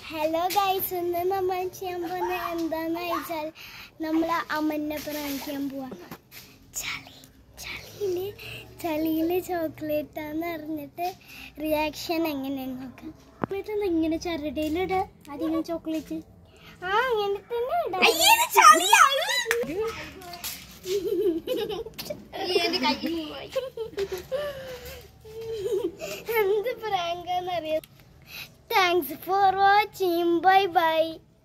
Hello guys ഇന്ന് നമ്മൾ ചെയ്യാൻ പോകുന്ന എന്താന്ന് വെച്ചാൽ നമ്മൾ അമ്മനെ പ്രാണിക്കാൻ പോവാ ചളി ചളിയില് ചളിയില് ചോക്ലേറ്റ് ആന്ന് അറിഞ്ഞിട്ട് റിയാക്ഷൻ എങ്ങനെയാന്ന് നോക്കാം ചോക്ലേറ്റ് എന്താ ഇങ്ങനെ ചരടയിലിട അതിങ്ങനെ ചോക്ലേറ്റ് ആ അങ്ങനെ തന്നെ ഇടാം. എന്ത് പ്രാങ്കാന്നറിയാം thanks for watching bye by